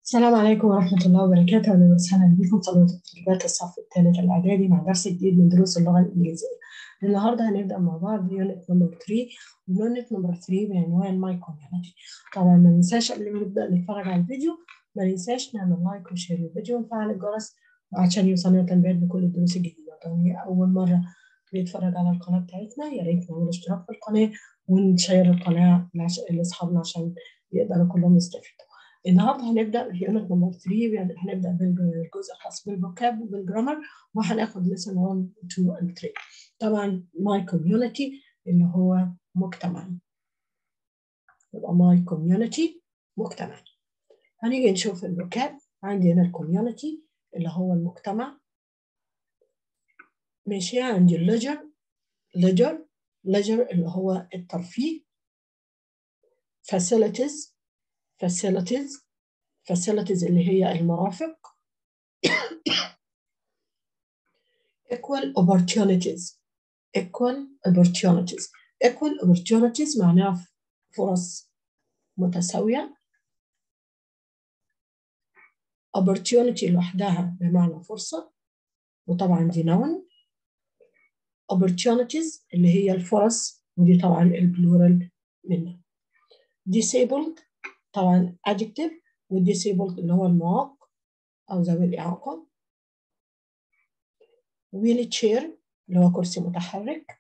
السلام عليكم ورحمة الله وبركاته أهلا وسهلا بكم طلبة وطالبات الصف الثالث الإعدادي مع درس جديد من دروس اللغة الإنجليزية. النهاردة هنبدأ مع بعض يونت نمبر 3 ويونت نمبر 3 بعنوان ماي كوميونتي. طبعا ما ننساش قبل ما نبدأ نتفرج على الفيديو ما ننساش نعمل لايك وشير الفيديو ونفعل الجرس عشان يوصلنا تنبيهات بكل الدروس الجديدة. طبعا أول مرة بيتفرج على القناة بتاعتنا يا ريت نعمل اشتراك في القناة ونشير القناة لأصحابنا عشان يقدروا كلهم يستفيدوا. النهارده هنبدا يونت نمبر 3 هنبدا بالجزء الخاص بالفوكاب وبالجرامر وهناخد لسن 1 2 and 3 طبعا ماي كوميونتي اللي هو مجتمع يبقى ماي كوميونتي مجتمع هنيجي نشوف الفوكاب عندي هنا الكوميونتي اللي هو المجتمع ماشي عندي الليجر ليجر ليجر اللي هو الترفيه facilities facilities facilities اللي هي المرافق equal opportunities equal opportunities equal opportunities معناها فرص متساوية opportunity لوحدها بمعنى فرصة وطبعا دي noun opportunities اللي هي الفرص ودي طبعا البلورال منها disabled طبعا adjective والdisabled اللي هو المعاق أو ذوي الإعاقة wheel chair اللي هو كرسي متحرك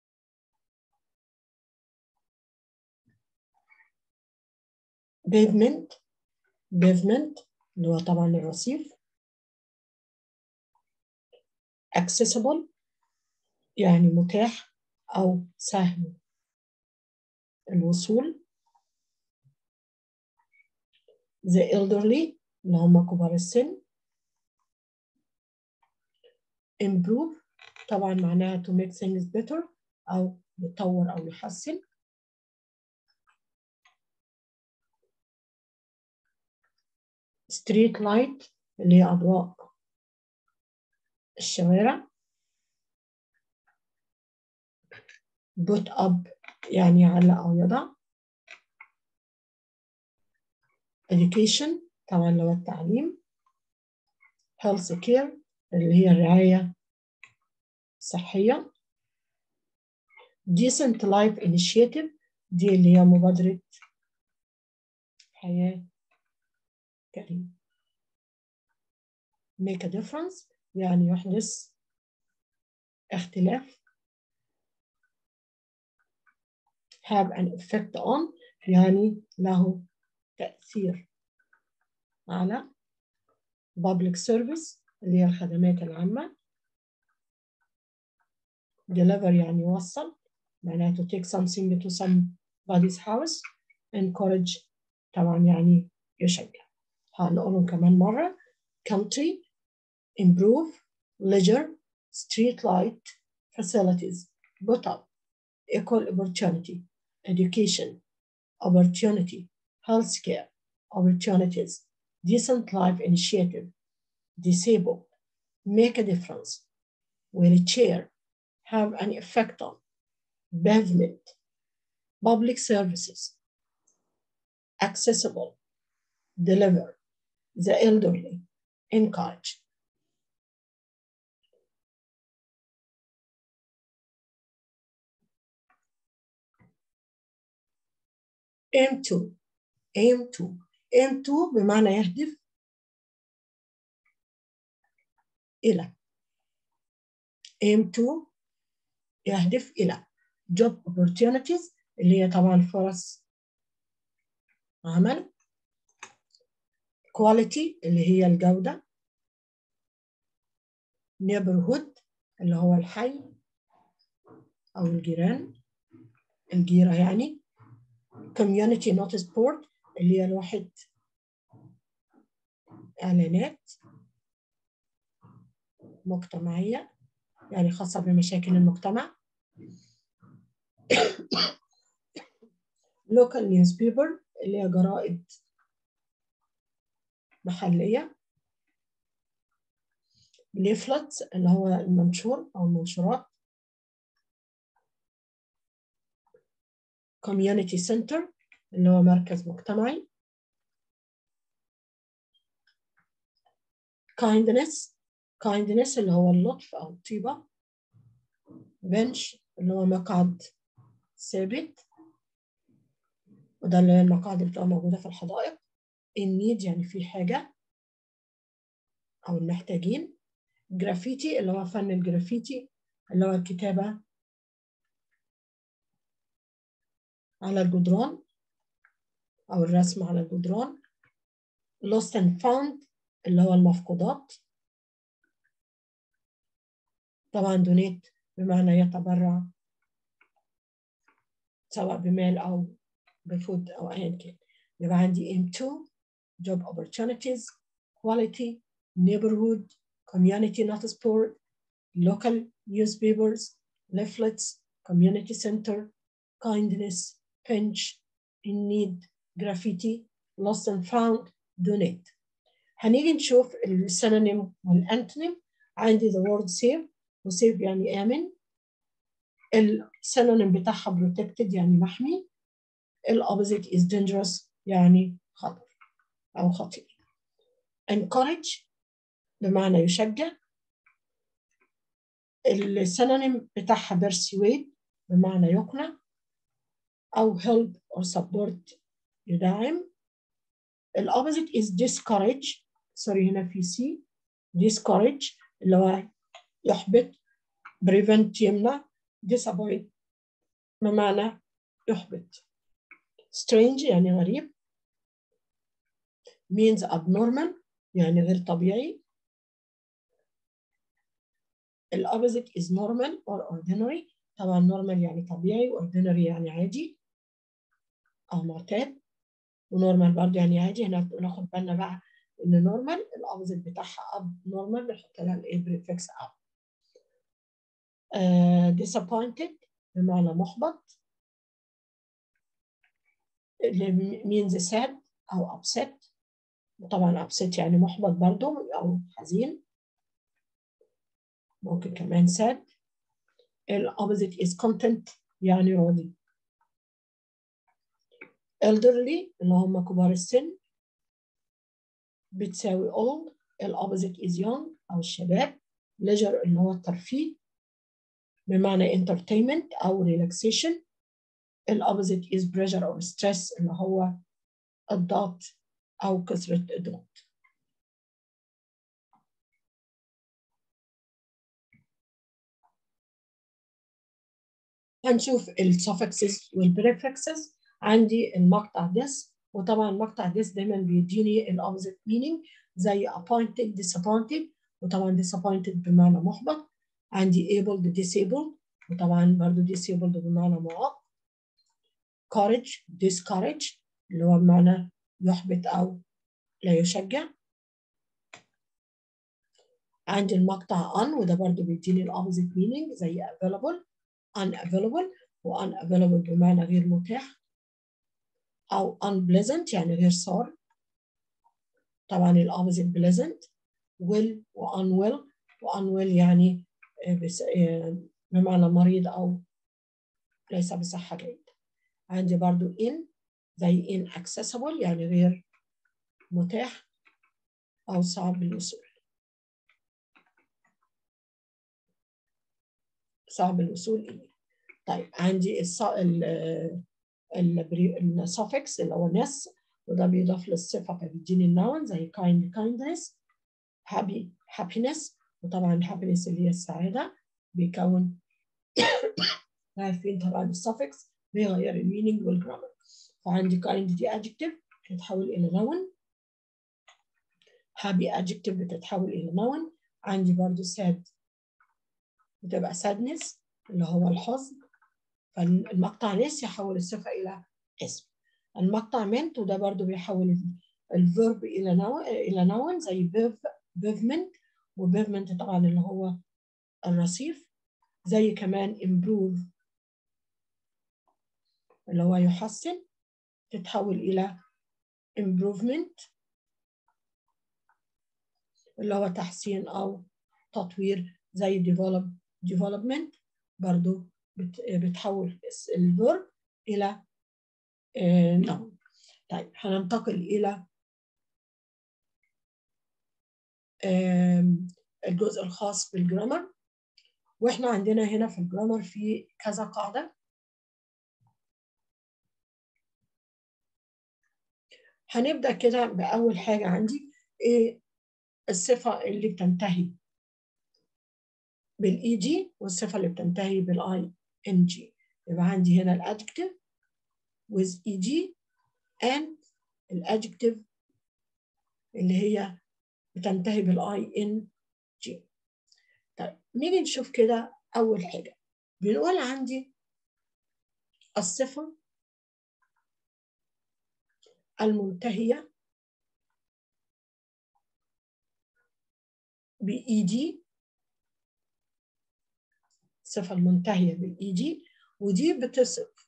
pavement pavement اللي هو طبعا الرصيف accessible يعني متاح أو سهل الوصول the elderly اللي هم كبار السن improve طبعا معناها to make things better أو يطور أو يحسن street light اللي هي أضواء الشوارع put up يعني يعلق أو يضع education طبعا اللي هو التعليم health care اللي هي الرعاية الصحية decent life initiative دي اللي هي مبادرة حياة كريمة make a difference يعني يحدث اختلاف have an effect on يعني له تأثير على public service اللي هي الخدمات العامة deliver يعني يوصل معناها to take something to somebody's house encourage طبعا يعني يشجع هنقولهم كمان مرة country improve leisure street light facilities put up equal opportunity education opportunity healthcare opportunities, decent life initiative, disabled, make a difference, wheelchair, have an effect on, pavement, public services, accessible, deliver, the elderly, encourage. aim to aim to aim to بمعنى يهدف إلى aim to يهدف إلى job opportunities اللي هي طبعا فرص عمل quality اللي هي الجودة neighborhood اللي هو الحي أو الجيران الجيرة يعني community notice board اللي هي لوحة إعلانات مجتمعية يعني خاصة بمشاكل المجتمع local newspaper اللي هي جرائد محلية leaflets اللي هو المنشور أو المنشورات community center اللي هو مركز مجتمعي kindness kindness اللي هو اللطف أو الطيبة bench اللي هو مقعد ثابت وده اللي هي المقاعد اللي بتبقى موجودة في الحدائق in need يعني في حاجة أو المحتاجين جرافيتي اللي هو فن الجرافيتي اللي هو الكتابة على الجدران أو الرسم على الجدران lost and found اللي هو المفقودات طبعا دونيت بمعنى يتبرع سواء بمال أو بفود أو أيا كان يبقى عندي aim to job opportunities quality neighborhood community not sport local newspapers leaflets community center kindness pinch in need graffiti lost and found donate هنيجي نشوف السينونيم والانتونيم عندي the word save وسيف يعني آمن السينونيم بتاعها protected يعني محمي الopposite is dangerous يعني خطر أو خطير encourage بمعنى يشجع السينونيم بتاعها persuade بمعنى يقنع أو help or support يدعم الopposite is discourage سوري هنا في سي discourage اللي هو يحبط prevent يمنع disappoint بمعنى يحبط strange يعني غريب means abnormal يعني غير طبيعي الopposite is normal or ordinary طبعا normal يعني طبيعي ordinary يعني عادي أو معتاد ونورمال برضه يعني عادي هنا ناخد بالنا بقى ان نورمال الاوبزيت بتاعها اب نورمال بنحط لها الايه بريفكس اب disappointed بمعنى محبط اللي means sad او upset طبعا upset يعني محبط برضه او حزين ممكن كمان sad الopposite is content يعني راضي elderly اللي هم كبار السن بتساوي old الopposite is young أو الشباب leisure اللي هو الترفيه بمعنى entertainment أو relaxation الopposite is pressure or stress اللي هو الضغط أو كثرة الضغط هنشوف السفكسز والبريفكسز عندي المقطع this وطبعا مقطع this دايما بيديني الاوبزيت meaning زي appointed disappointed وطبعا disappointed بمعنى محبط عندي able disabled وطبعا برضو disabled بمعنى معاق courage discourage اللي هو بمعنى يحبط او لا يشجع عندي المقطع on وده برضو بيديني الاوبزيت meaning زي available unavailable و unavailable بمعنى غير متاح أو unpleasant يعني غير صار طبعا الأوبزيت pleasant will و unwell و unwell يعني بمعنى مريض أو ليس بصحة جيدة عندي برضو in زي inaccessible يعني غير متاح أو صعب الوصول صعب الوصول إليه طيب عندي السفكس اللي هو نس وده بيضاف للصفة فبيديني النون زي kind kindness happy happiness وطبعا happiness اللي هي السعادة بيكون عارفين طبعا السفكس بيغير المينينج والجرامر فعندي kind دي adjective بتتحول إلى noun happy adjective بتتحول إلى noun عندي برضو sad بتبقى sadness اللي هو الحزن فالمقطع ناس يحول الصفة إلى اسم المقطع منت وده برضو بيحول الفيرب إلى نو إلى نون زي بيف بيفمنت وبيفمنت طبعا اللي هو الرصيف زي كمان improve اللي هو يحسن تتحول إلى improvement اللي هو تحسين أو تطوير زي develop development برضو بتحول الفيرب إلى نون طيب هننتقل إلى الجزء الخاص بالجرامر واحنا عندنا هنا في الجرامر في كذا قاعده هنبدا كده باول حاجه عندي ايه الصفه اللي بتنتهي بالاي جي والصفه اللي بتنتهي بالاي ان جي يبقى عندي هنا الادجكتيف with eg and الادجكتيف اللي هي بتنتهي بالاي ان جي طيب نيجي نشوف كده اول حاجه بنقول عندي الصفه المنتهيه باي جي الصفه المنتهيه بالاي جي ودي بتصف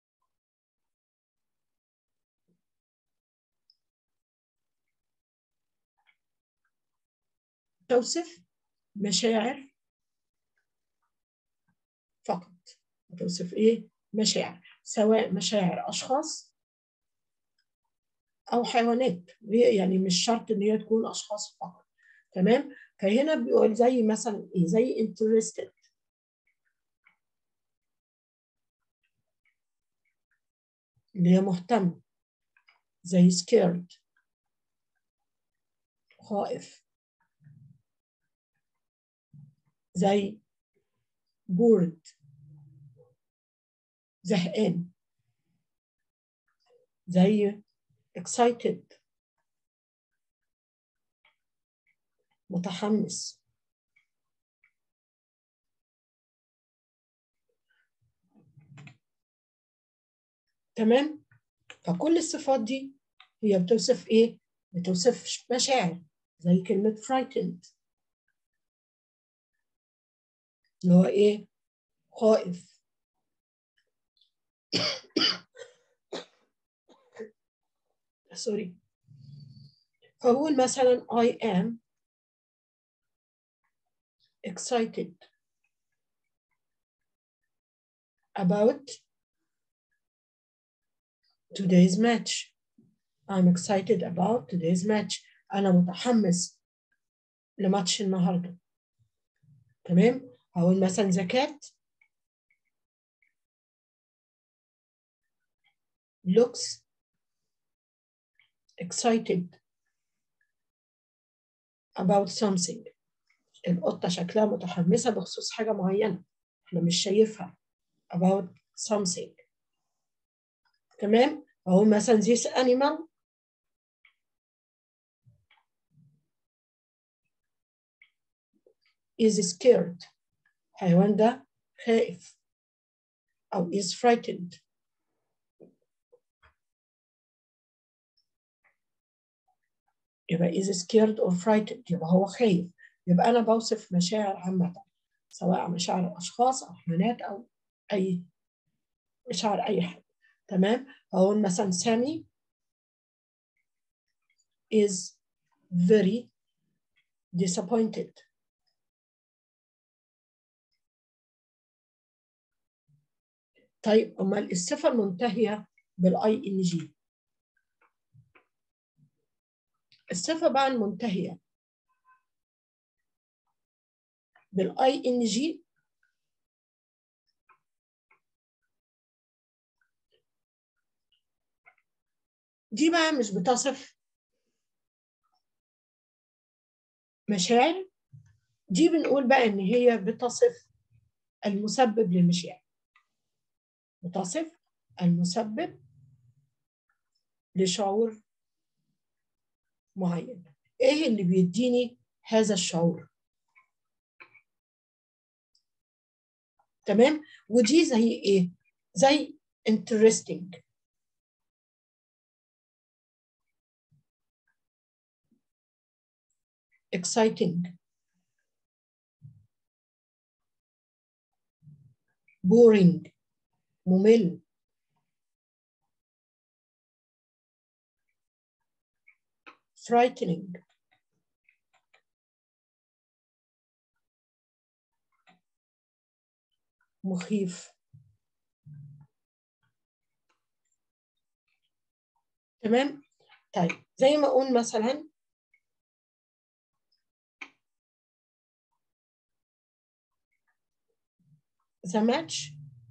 توصف مشاعر فقط توصف ايه مشاعر سواء مشاعر اشخاص او حيوانات يعني مش شرط ان هي تكون اشخاص فقط تمام فهنا بيقول زي مثلا ايه زي interested اللي هي مهتم زي scared خائف زي bored زهقان زي excited متحمس تمام فكل الصفات دي هي بتوصف ايه بتوصف مشاعر زي كلمة frightened اللي هو ايه خائف سوري فأقول مثلا I am excited about today's match I'm excited about today's match أنا متحمس لماتش النهارده تمام هقول مثلا the cat looks excited about something القطة شكلها متحمسة بخصوص حاجة معينة احنا مش شايفها about something تمام أقول مثلا this animal is scared الحيوان ده خائف أو is frightened يبقى is scared or frightened يبقى هو خايف يبقى أنا بوصف مشاعر عامة سواء مشاعر أشخاص أو حيوانات أو أي مشاعر أي حاجة تمام أقول مثلا سامي is very disappointed طيب أمال الصفة المنتهية بالاي ان جي الصفة بقى المنتهية بالاي ان جي دي بقى مش بتصف مشاعر دي بنقول بقى ان هي بتصف المسبب للمشاعر بتصف المسبب لشعور معين ايه اللي بيديني هذا الشعور تمام ودي زي ايه زي interesting exciting boring ممل frightening مخيف تمام طيب زي ما اقول مثلا the match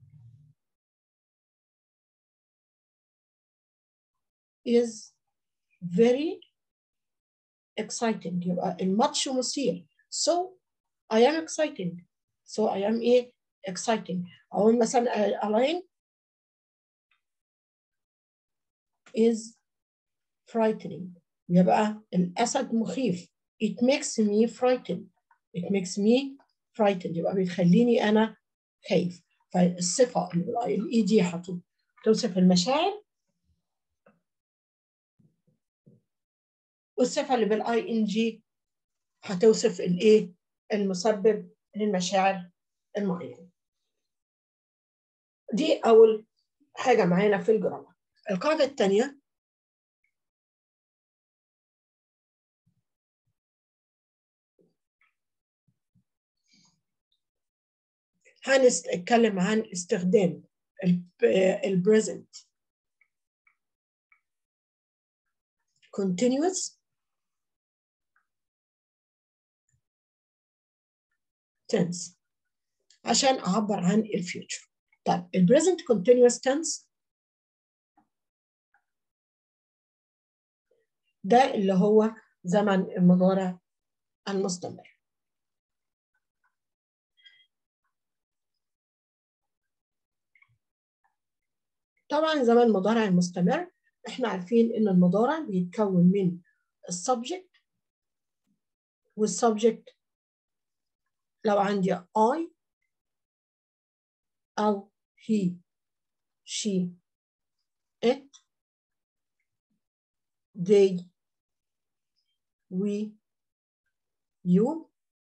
is very exciting يبقى الماتش مثير so I am exciting so I am ايه exciting أو مثلا a lion is frightening يبقى الأسد مخيف it makes me frightened it makes me frightened يبقى بيخليني أنا خايف فالصفة الاي دي هتوصف المشاعر والصفة اللي بالاي ان جي هتوصف الايه المسبب للمشاعر المعينة دي أول حاجة معانا في الجرامر القاعدة الثانية هنتكلم عن استخدام البريزنت continuous tense عشان أعبر عن الفيوتشر طيب البريزنت continuous tense ده اللي هو زمن المضارع المستمر طبعا زمن المضارع المستمر احنا عارفين ان المضارع بيتكون من السبجكت والسبجكت لو عندي I أو he she it they we you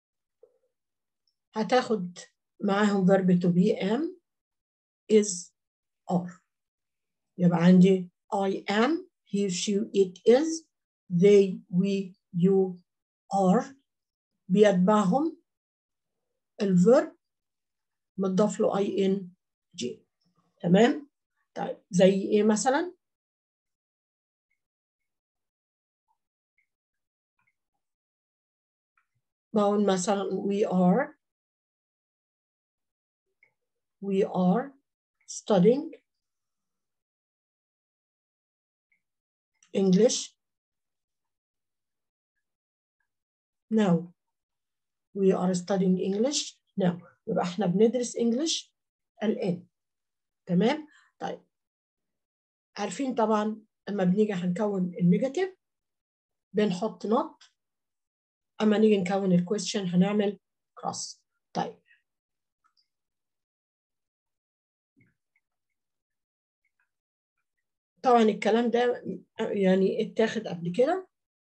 هتاخد معاهم verb to be am is are يبقى عندي I am he she it is they we you are بيتبعهم الفيرب متضاف له اي ان جي تمام طيب زي ايه مثلا بقول مثلا we are we are studying English now we are studying English now يبقى احنا بندرس English الآن تمام طيب عارفين طبعا اما بنيجي هنكون النيجاتيف بنحط not اما نيجي نكون الكويستشن هنعمل cross طيب طبعا الكلام ده يعني اتاخد قبل كده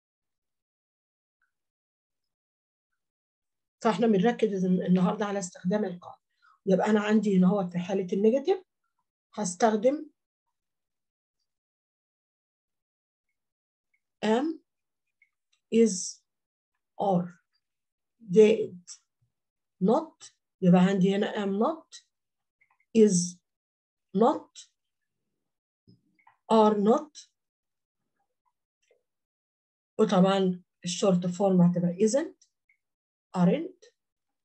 فاحنا بنركز النهارده على استخدام القاعده يبقى انا عندي هنا هو في حاله النيجاتيف هستخدم am is are زائد not يبقى عندي هنا am not is not are not وطبعا الشورت فورم هتبقى isn't aren't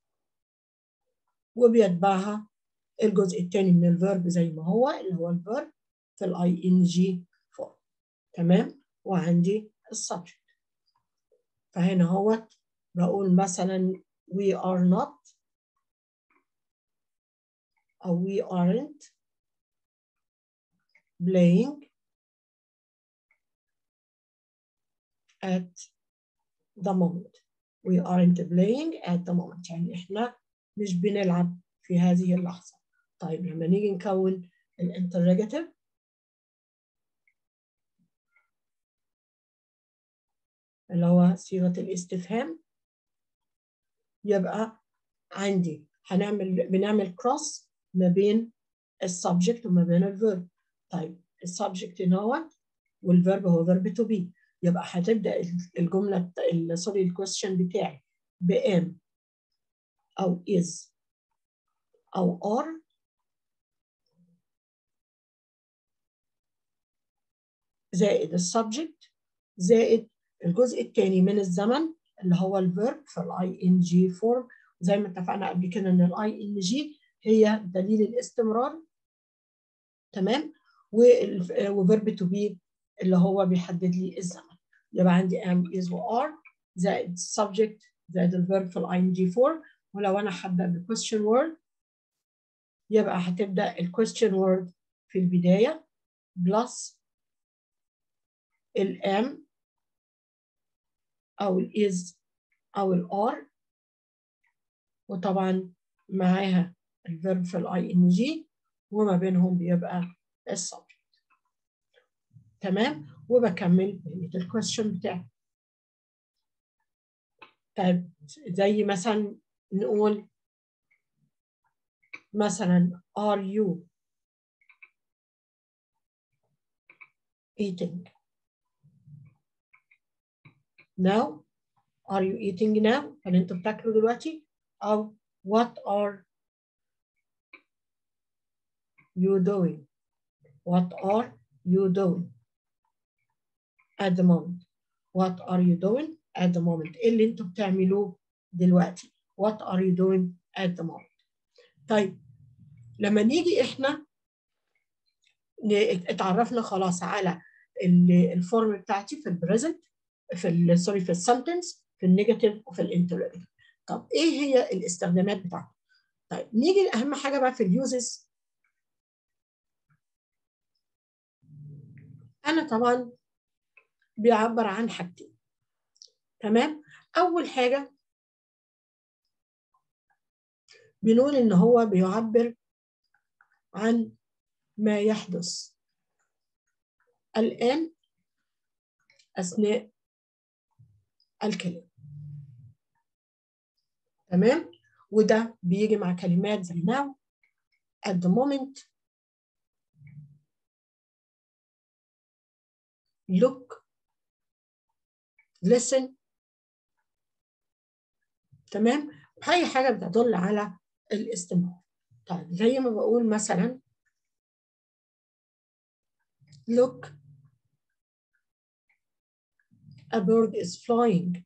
وبيتبعها الجزء الثاني من الفيرب زي ما هو اللي هو الفيرب في الاي ان جي فورم تمام وعندي السبجكت فهنا هو بقول مثلا we are not أو we aren't playing at the moment we aren't playing at the moment يعني احنا مش بنلعب في هذه اللحظة طيب لما نيجي نكون الانترجاتيف اللي هو صيغة الاستفهام يبقى عندي هنعمل بنعمل كروس ما بين السبجكت وما بين الفيرب طيب السبجكت هو والفيرب هو فيرب تو بي يبقى هتبدا الجمله سوري الكويستشن بتاعي بام او is او are زائد السبجكت زائد الجزء الثاني من الزمن اللي هو الفيرب في الاي ان جي فورم زي ما اتفقنا قبل كده ان الاي ان جي هي دليل الاستمرار تمام وفيرب تو بي اللي هو بيحدد لي الزمن يبقى عندي am is و are زائد subject زائد الفيرب في الاي ان جي 4 ولو انا هبدا بكويستشن وورد يبقى هتبدا الكويستشن وورد في البدايه بلس الام او الاز او الار وطبعا معاها الفيرب في الاي ان جي وما بينهم بيبقى السبجكت تمام وبكمل بقيه الكويستشن بتاعي طيب زي مثلا نقول مثلا are you eating now are you eating now هل انتوا بتاكلوا دلوقتي او what are you doing what are you doing at the moment what are you doing at the moment ايه اللي انتوا بتعملوه دلوقتي what are you doing at the moment طيب لما نيجي احنا اتعرفنا خلاص على الفورم بتاعتي في البريزنت في سوري في السنتنس في النيجاتيف وفي الانتروجيتيف طب ايه هي الاستخدامات بتاعته طيب نيجي اهم حاجه بقى في اليوزز انا طبعا بيعبر عن حاجتين تمام اول حاجه بنقول ان هو بيعبر عن ما يحدث الان اثناء الكلام تمام وده بيجي مع كلمات زي now at the moment look listen تمام اي حاجه بتدل على الاستمرار طيب زي ما بقول مثلا look a bird is flying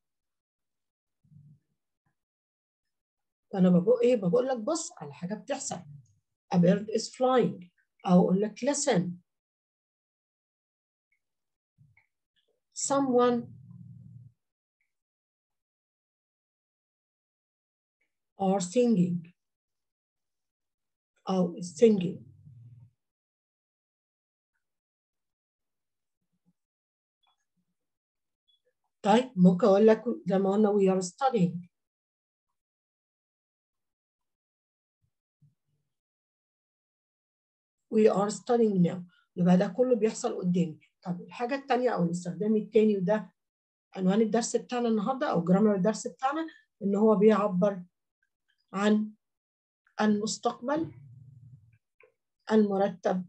فانا بقول ايه بقول لك بص على حاجه بتحصل a bird is flying او اقول لك listen someone are singing أو singing طيب ممكن أقول لك زي ما قلنا we are studying we are studying now يبقى ده كله بيحصل قدامي طب الحاجة التانية أو الاستخدام التاني وده عنوان الدرس بتاعنا النهاردة أو جرامر الدرس بتاعنا إن هو بيعبر عن المستقبل المرتب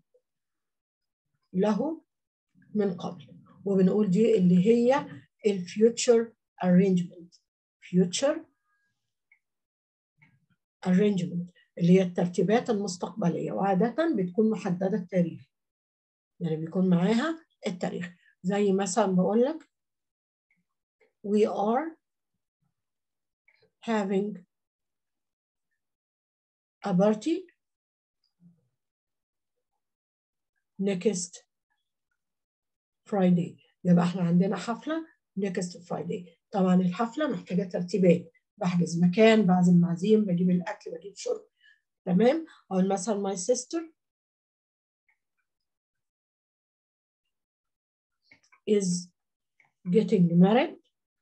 له من قبل وبنقول دي اللي هي الفيوتشر arrangement future arrangement اللي هي الترتيبات المستقبلية وعادة بتكون محددة التاريخ يعني بيكون معاها التاريخ زي مثلا بقول لك we are having a party next Friday يبقى احنا عندنا حفلة next Friday طبعا الحفلة محتاجة ترتيبات بحجز مكان بعزم معزيم بجيب الأكل بجيب شرب تمام أو مثلا my sister is getting married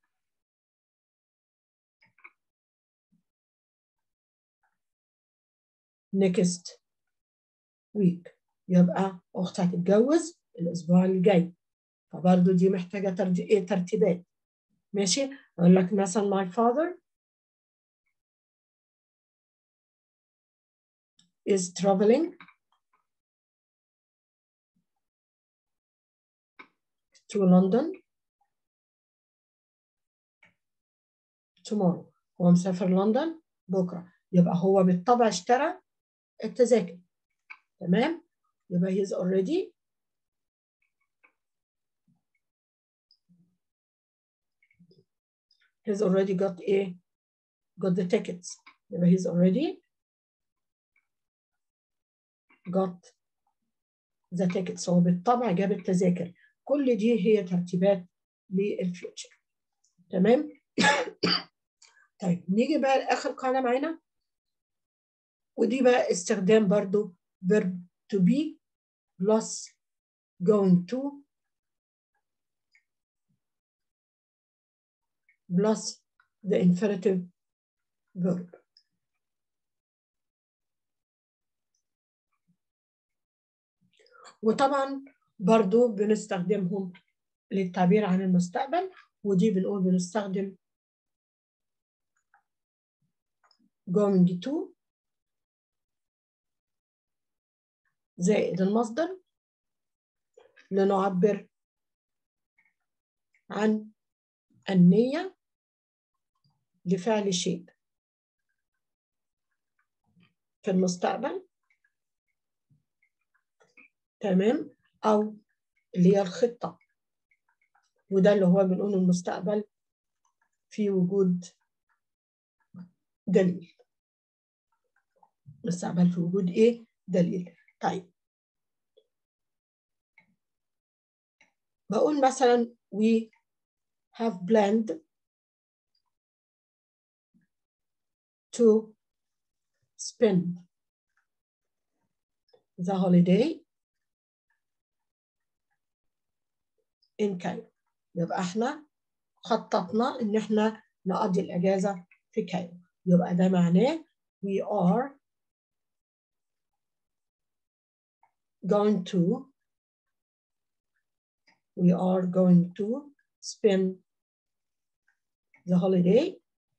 next week يبقى أختي هتتجوز الأسبوع اللي جاي فبرضه دي محتاجة ترج... إيه ترتيبات ماشي أقول لك مثلا my father is traveling to London tomorrow هو مسافر لندن بكرة يبقى هو بالطبع اشترى التذاكر تمام يبقى he's already he's already got a got the tickets يبقى he's already got the tickets هو بالطبع جاب التذاكر كل دي هي ترتيبات للفيوتشر تمام طيب نيجي بقى لاخر قاعده معانا ودي بقى استخدام برضو verb to be plus going to plus the infinitive verb وطبعا برضو بنستخدمهم للتعبير عن المستقبل ودي بنقول بنستخدم going to زائد المصدر لنعبر عن النية لفعل شيء في المستقبل تمام أو اللي هي الخطة وده اللي هو بنقول المستقبل في وجود دليل مستقبل في وجود ايه دليل طيب بقول مثلا we have planned to spend the holiday in Cairo يبقى احنا خططنا ان احنا نقضي الاجازه في كايرو يبقى ده معناه we are going to we are going to spend the holiday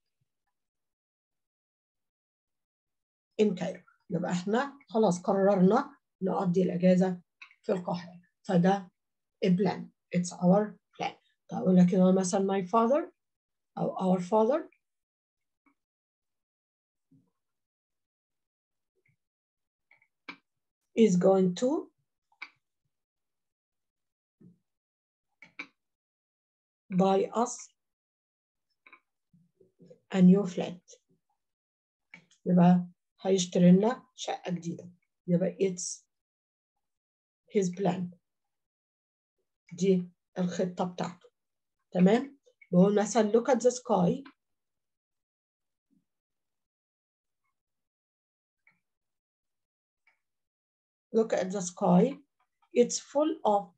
in Cairo يبقى احنا خلاص قررنا نقضي الاجازه في القاهره فده a plan it's our plan اقول لك هنا مثلا my father او our father is going to buy us a new flat يبقى هيشتري لنا شقة جديدة يبقى it's his plan دي الخطة بتاعته تمام بقول مثلا look at the sky look at the sky it's full of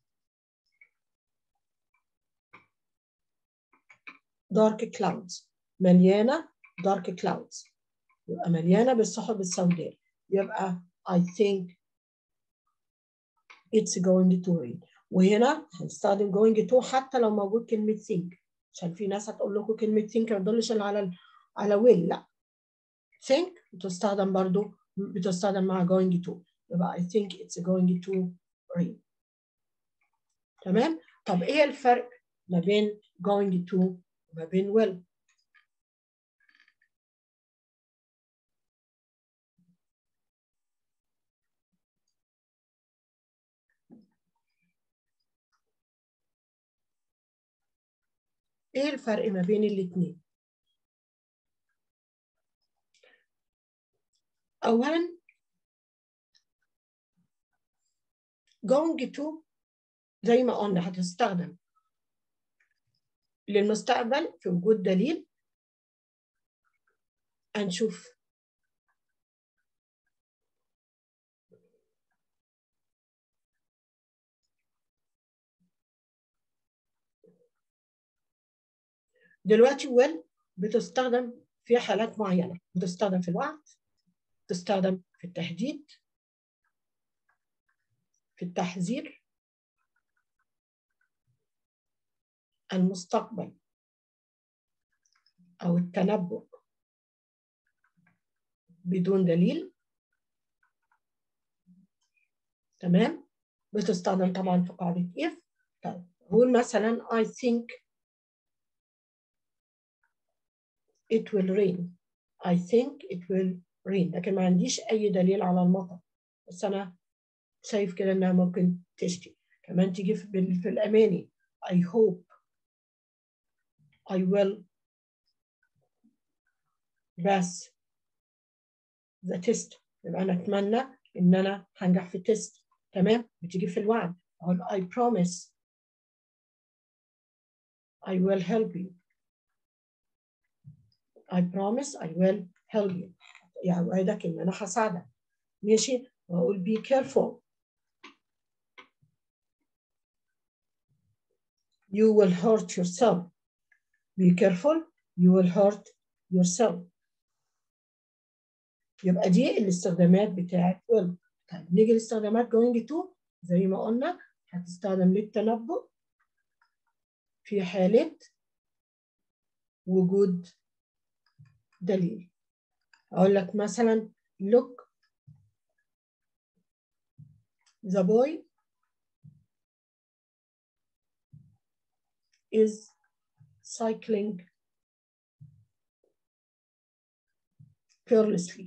dark clouds مليانة dark clouds يبقى مليانة بالسحب السوداء يبقى I think it's going to rain وهنا هنستخدم going to حتى لو موجود كلمة think عشان في ناس هتقول لكم كلمة think ما تدلش على على will لا think بتستخدم برضو بتستخدم مع going to يبقى I think it's going to rain تمام طب ايه الفرق ما بين going to وما بين will ايه الفرق ما بين الاثنين اولا going to زي ما قلنا هتستخدم للمستقبل في وجود دليل هنشوف دلوقتي will بتستخدم في حالات معينة بتستخدم في الوعد بتستخدم في التهديد في التحذير المستقبل أو التنبؤ بدون دليل تمام بتستخدم طبعا في قاعدة if طيب أقول مثلا I think it will rain I think it will rain لكن ما عنديش أي دليل على المطر بس أنا شايف كده إنها ممكن تشتي كمان تيجي في, في الأماني I hope I will pass the test يبقى أنا أتمنى ان انا هنجح في التست تمام بتيجي في الوعد اقول I promise I will help you I promise I will help you يعني اوعدك ان انا هساعدك ماشي واقول be careful you will hurt yourself be careful you will hurt yourself يبقى دي الاستخدامات بتاعت will طيب نيجي لاستخدامات going to زي ما قلنا هتستخدم للتنبؤ في حالة وجود دليل أقول لك مثلا look the boy is cycling carelessly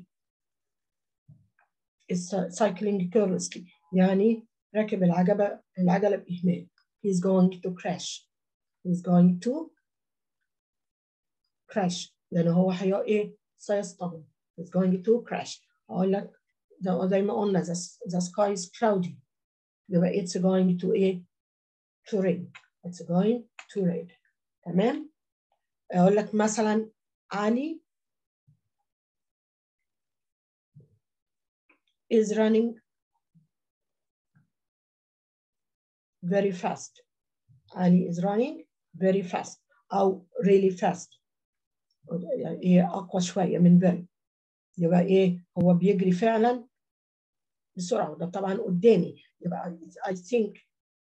is cycling carelessly يعني راكب العجلة العجلة بإهمال he's going to crash he's going to crash لأن هو هي إيه سيصطدم he's going to crash أقول لك زي ما قلنا the, the sky is cloudy يبقى it's going to إيه to rain it's going to rain تمام أقول لك مثلا علي is running very fast. Ali is running very fast أو really fast. يعني إيه أقوى شوية من very. يبقى إيه هو بيجري فعلا بسرعة وده طبعا قدامي يبقى I think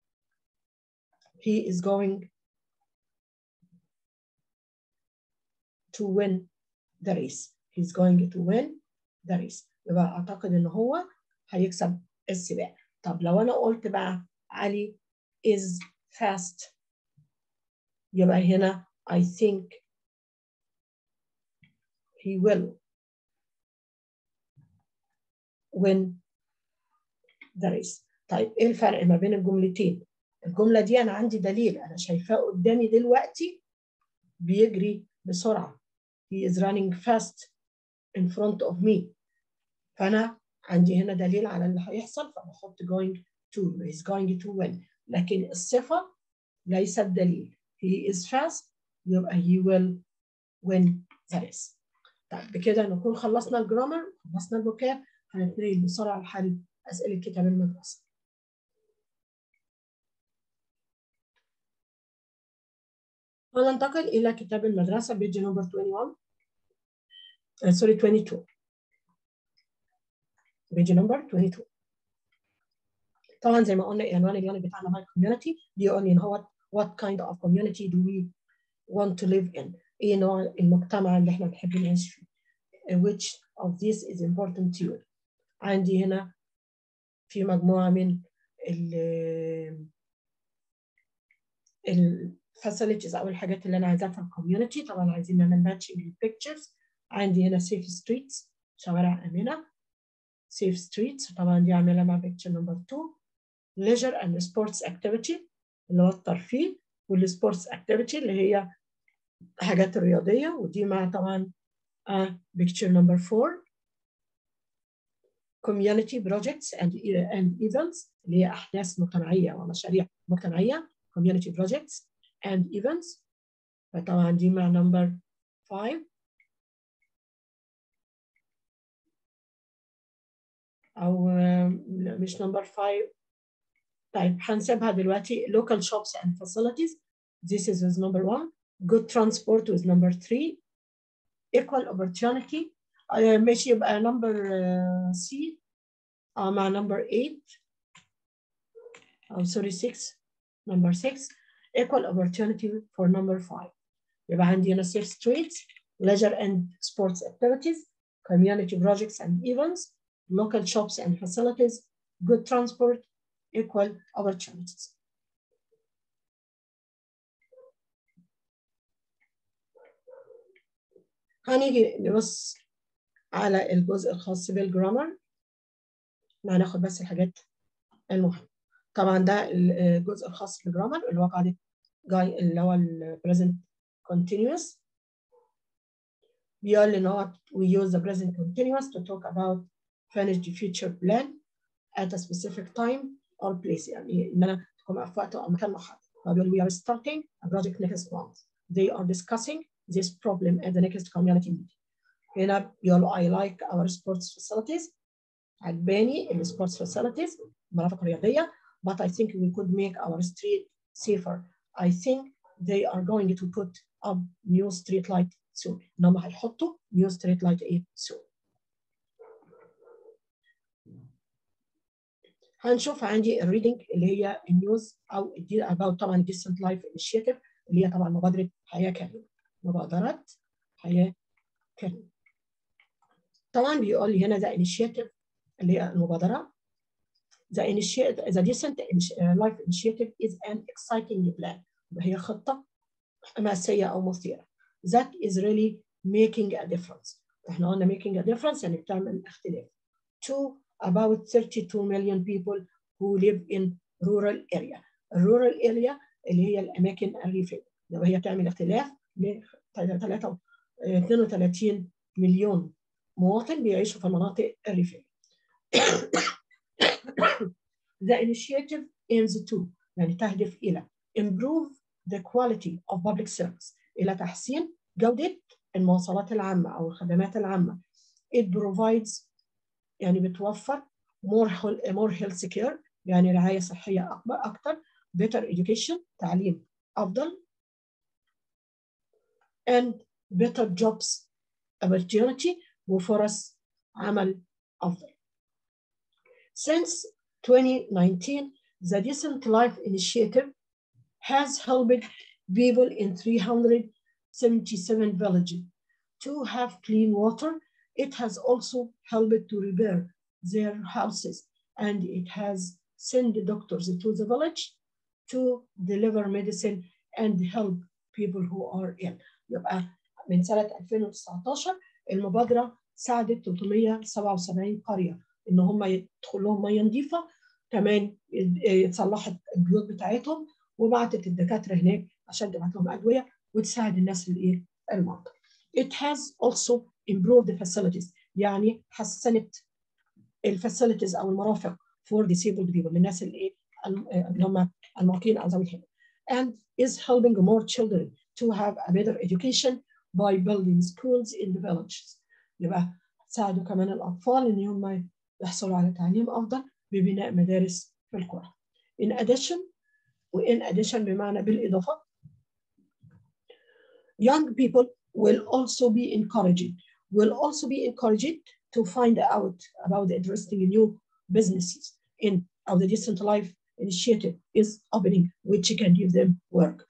he is going to win the race. He's going to win the race. يبقى أعتقد إن هو هيكسب السباق. طب لو أنا قلت بقى علي is fast يبقى هنا I think he will win the race طيب ايه الفرق ما بين الجملتين الجملة دي أنا عندي دليل أنا شايفاه قدامي دلوقتي بيجري بسرعة he is running fast in front of me فأنا عندي هنا دليل على اللي هيحصل فبحط going to is going to win لكن الصفة ليست دليل he is fast يبقى he will win the race طيب بكده نكون خلصنا الجرامر خلصنا الفوكاب هنتنقل بسرعة لحل أسئلة كتاب المدرسة وننتقل إلى كتاب المدرسة بيج نمبر 21 uh, sorry 22 بيج نمبر 22 طبعا زي ما قلنا عنوان اليونت بتاعنا هاي كوميونتي بيقول لي ان هو what kind of community do we want to live in ايه نوع المجتمع اللي احنا بنحب نعيش فيه which of this is important to you عندي هنا في مجموعة من ال الفاسيلتيز او الحاجات اللي انا عايزاها في الكوميونتي طبعا عايزين نعمل ماتش البيكتشرز عندي هنا سيف ستريتس شوارع امنه سيف ستريتس طبعا دي عاملها مع بيكتشر نمبر 2 leisure and sports activity اللي هو الترفيه والسبورتس activity اللي هي حاجات الرياضيه ودي مع طبعا بيكتشر نمبر 4 community projects and and events اللي هي احداث مجتمعيه ومشاريع مجتمعيه community projects and events فطبعا دي مع نمبر 5 او مش نمبر 5 طيب هنسيبها دلوقتي local shops and facilities this is with number 1 good transport with number 3 equal opportunity uh, ماشي يبقى number uh, C uh, مع number 8 أو sorry 6 number 6 equal opportunity for number 5 يبقى عندي هنا safe streets leisure and sports activities community projects and events local shops and facilities good transport equal opportunities هنيجي نبص على الجزء الخاص بالجرامر هناخد بس الحاجات المهمة طبعا ده الجزء الخاص بالجرامر اللي هو قاعدة جاي اللي هو ال present continuous بيقول ان هو we use the present continuous to talk about finish the future plan at a specific time or place يعني ان انا تكون في وقت او مكان محدد فبيقول we are starting a project next month they are discussing this problem at the next community meeting هنا بيقولوا I like our sports facilities عجباني ال sports facilities المرافق الرياضية but I think we could make our street safer I think they are going to put up new street light soon ان هم هيحطوا new street light ايه soon هنشوف عندي الريدنج اللي هي النيوز او about طبعا decent life initiative اللي هي طبعا مبادره حياه كريمه مبادره حياه كريمه طبعا بيقول لي هنا ذا initiative اللي هي المبادره The initiative, the decent life initiative is an exciting plan. وهي خطة حماسية أو مثيرة. That is really making a difference. احنا قلنا making a difference يعني بتعمل اختلاف. To about 32 million people who live in rural area. الرورال area اللي هي الأماكن الريفية. لو هي تعمل اختلاف ل 32 مليون مواطن بيعيشوا في المناطق الريفية. The initiative aims to يعني تهدف إلى improve the quality of public service إلى تحسين جودة المواصلات العامة أو الخدمات العامة. It provides يعني بتوفر more more health care يعني رعاية صحية أكبر أكثر better education تعليم أفضل and better jobs opportunity وفرص عمل أفضل. Since 2019, the Decent Life Initiative has helped people in 377 villages to have clean water. It has also helped to repair their houses and it has sent doctors to the village to deliver medicine and help people who are ill. يبقى من سنة 2019 المبادرة ساعدت 377 قرية ان هم يدخل لهم ميه نظيفه كمان اتصلحت البيوت بتاعتهم وبعتت الدكاتره هناك عشان تبعت لهم ادويه وتساعد الناس الايه المرضى. It has also improved the facilities يعني حسنت الفاسيلتيز او المرافق for disabled people للناس اللي اللي هم المعاقين او ذوي الهمم and is helping more children to have a better education by building schools in the villages يبقى ساعدوا كمان الاطفال ان هم يحصلوا على تعليم أفضل ببناء مدارس في القرى. In addition وin addition بمعنى بالإضافة young people will also be encouraged will also be encouraged to find out about the interesting new businesses in how the decent life initiative is opening which can give them work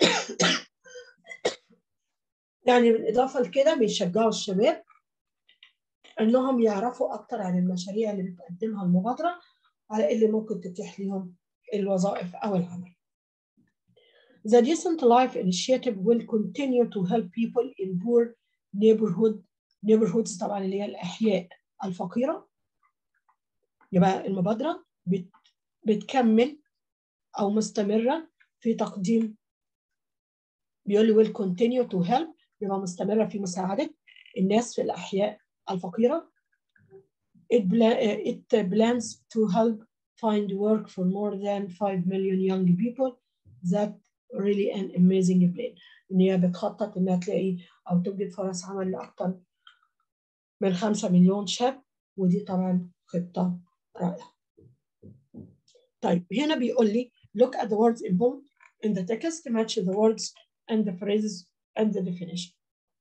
يعني بالإضافة لكده بيشجعوا الشباب انهم يعرفوا اكتر عن المشاريع اللي بتقدمها المبادره على اللي ممكن تتيح لهم الوظائف او العمل. The Decent Life Initiative will continue to help people in poor neighborhood neighborhoods طبعا اللي هي الاحياء الفقيره. يبقى المبادره بت بتكمل او مستمره في تقديم بيقول لي will continue to help يبقى مستمره في مساعده الناس في الاحياء الفقيرة. It, it plans to help find work for more than 5 million young people. That really an amazing plan. إن هي بتخطط إنها تلاقي أو توجد فرص عمل لأكثر من 5 مليون شاب ودي طبعا خطة رائعة. طيب هنا بيقول لي look at the words involved in the text match the words and the phrases and the definition.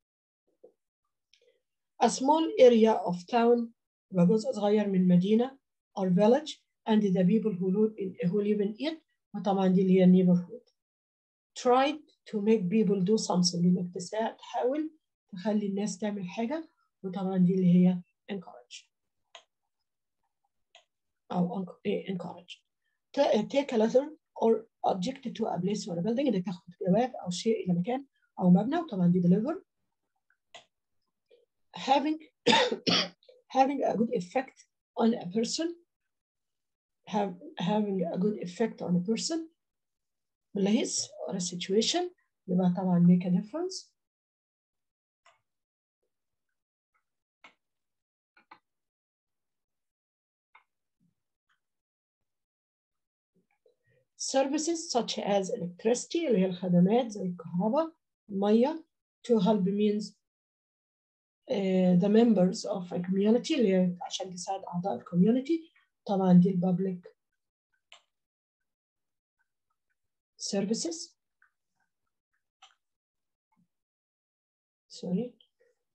A small area of town وجزء صغير من مدينة or village and the people who live in, who live in it وطبعا دي اللي هي neighborhood. Try to make people do something انك تحاول تخلي الناس تعمل حاجة وطبعا دي اللي هي encourage. أو encourage. Take a letter or object to a place or a building انك تاخد جواب أو شيء إلى مكان أو مبنى وطبعا دي deliver. having having a good effect on a person have having a good effect on a person place or a situation يبقى طبعا make a difference services such as electricity اللي هي الخدمات زي الكهرباء المية to help means uh, the members of a community اللي هي عشان تساعد أعضاء الكوميونتي طبعا دي البابليك services sorry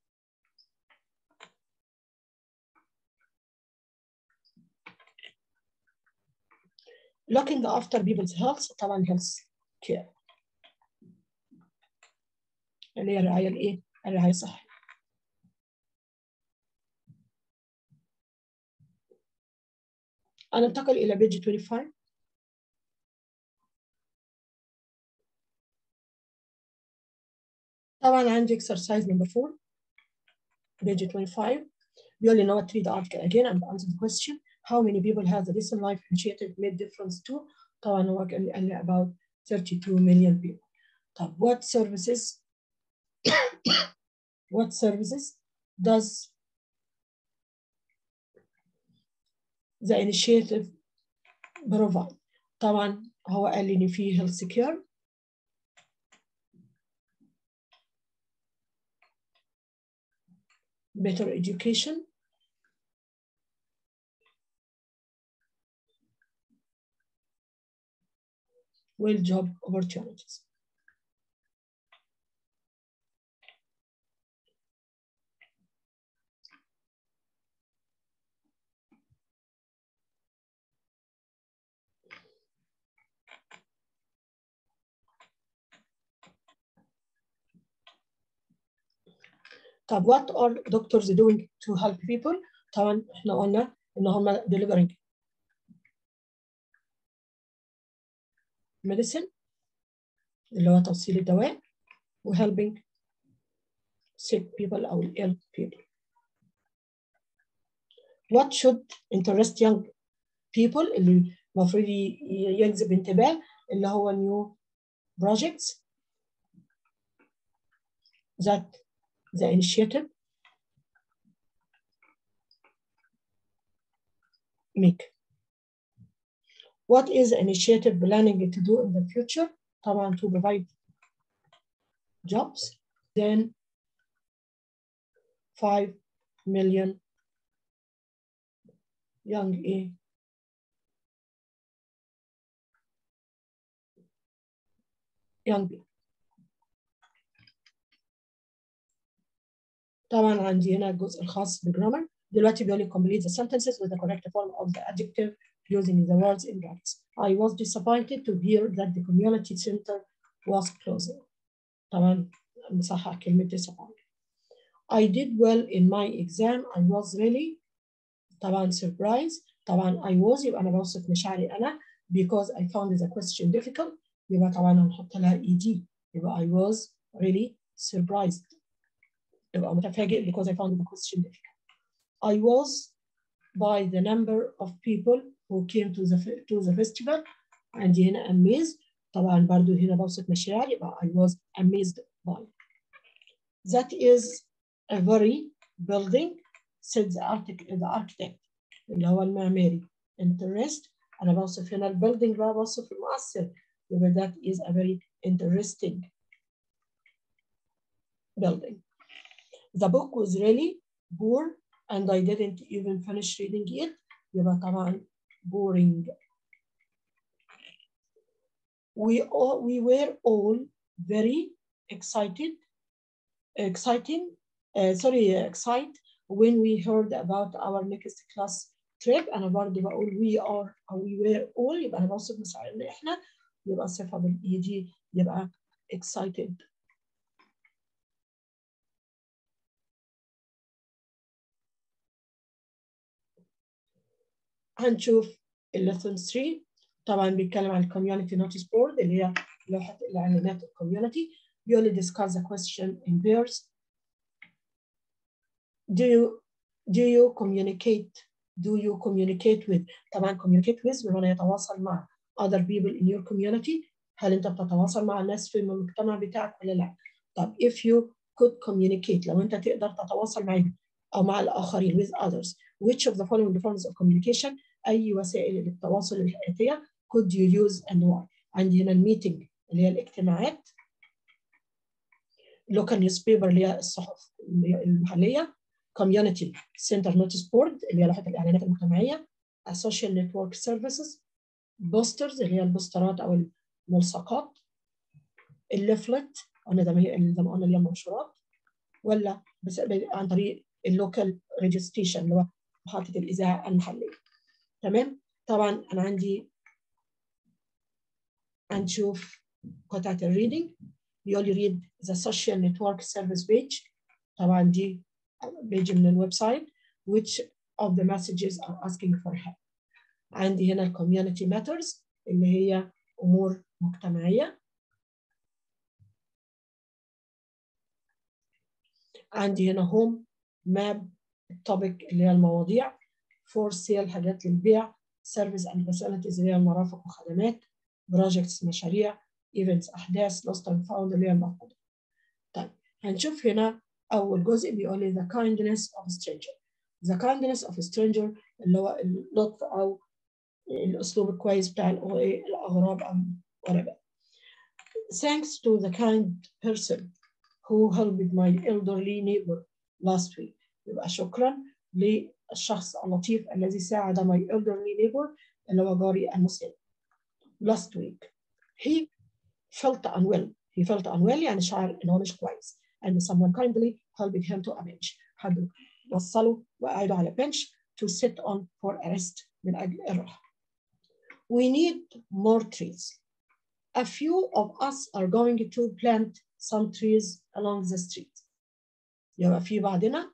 looking after people's health طبعا health care اللي هي الرعاية الإيه؟ الرعاية الصحية أننتقل إلى بيج 25 طبعا عندي exercise number 4 page 25 بيقول لي now read the article again and answer the question how many people has the recent life initiative made difference to طبعا هو قال لي قال لي about 32 million people طب what services what services does the initiative provide طبعا هو قال لي ان في health care better education well job opportunities طب what are doctors doing to help people طبعا احنا قلنا ان هم delivering medicine اللي هو توصيل الدواء و helping sick people او ill people what should interest young people اللي المفروض يجذب انتباه اللي هو new projects that the initiative make. What is the initiative planning to do in the future? طبعا to provide jobs. Then 5 million young A young people. طبعا عندي هنا الجزء الخاص بالجرامر دلوقتي بيقول لي complete the sentences with the correct form of the adjective using the words in brackets. I was disappointed to hear that the community center was closing. طبعا نصحح كلمة disappointed. I did well in my exam. I was really طبعا surprised. طبعا I was يبقى أنا بوصف مشاعري أنا because I found the question difficult. يبقى طبعا هنحط لها ed. يبقى I was really surprised. يبقى متفاجئ because I found the question difficult. I was by the number of people who came to the to the festival عندي هنا amazed طبعا برضو هنا بوصف مشاعر يبقى I was amazed by. That is a very building said the architect, the architect اللي هو المعماري interest أنا بوصف هنا البيلدينج بقى بوصف المؤثر يبقى that is a very interesting building. The book was really poor and I didn't even finish reading it. يبقى طبعا boring. We all we were all very excited, exciting, uh, sorry, excited when we heard about our next class trip. أنا برضه بقول we are أو we were all يبقى أنا بوصف مساعدنا إحنا يبقى صفة بالإيجي يبقى excited. هنشوف الليسون 3 طبعا بيتكلم عن الكوميونتي نوتيس بورد اللي هي لوحه الاعلانات الكوميونتي بيقول لي discuss the question in pairs do you do you communicate do you communicate with طبعا communicate with بمعنى يتواصل مع other people in your community هل انت بتتواصل مع الناس في المجتمع بتاعك ولا لا طب if you could communicate لو انت تقدر تتواصل معهم او مع الاخرين with others which of the following forms of communication اي وسائل التواصل الاتيه could you use and why عندي هنا الميتنج اللي هي الاجتماعات local newspaper اللي هي الصحف المحليه community center notice board اللي هي لوحه الاعلانات المجتمعيه social network services بوسترز اللي هي البوسترات او الملصقات الليفلت قلنا ده زي ما قلنا اللي هي المنشورات ولا بس عن طريق اللوكال ريجستريشن اللي هو محطه الاذاعه المحليه تمام طبعا انا عندي هنشوف قطعه الريدنج بيقول لي ريد ذا سوشيال نتورك سيرفيس بيج طبعا دي بيج من الويب سايت which of the messages are asking for help عندي هنا community matters اللي هي امور مجتمعيه عندي هنا هوم ماب التوبيك اللي هي المواضيع فور سيل حاجات للبيع سيرفيس اند فاسيلتيز اللي هي المرافق وخدمات بروجكتس مشاريع ايفنتس احداث لوست اند فاوند اللي هي المفقوده طيب هنشوف هنا اول جزء بيقول لي the kindness of a stranger the kindness of a stranger اللي هو اللطف او الاسلوب الكويس بتاع الاغراب او whatever thanks to the kind person who helped my elderly neighbor last week يبقى شكرا للشخص اللطيف الذي ساعد my elderly neighbor اللي هو جاري المسن last week he felt unwell he felt unwell يعني شعر ان هو مش كويس and someone kindly helped him to a bench حد وصله وقعده على bench to sit on for a rest من اجل الراحه we need more trees a few of us are going to plant some trees along the street يبقى في بعضنا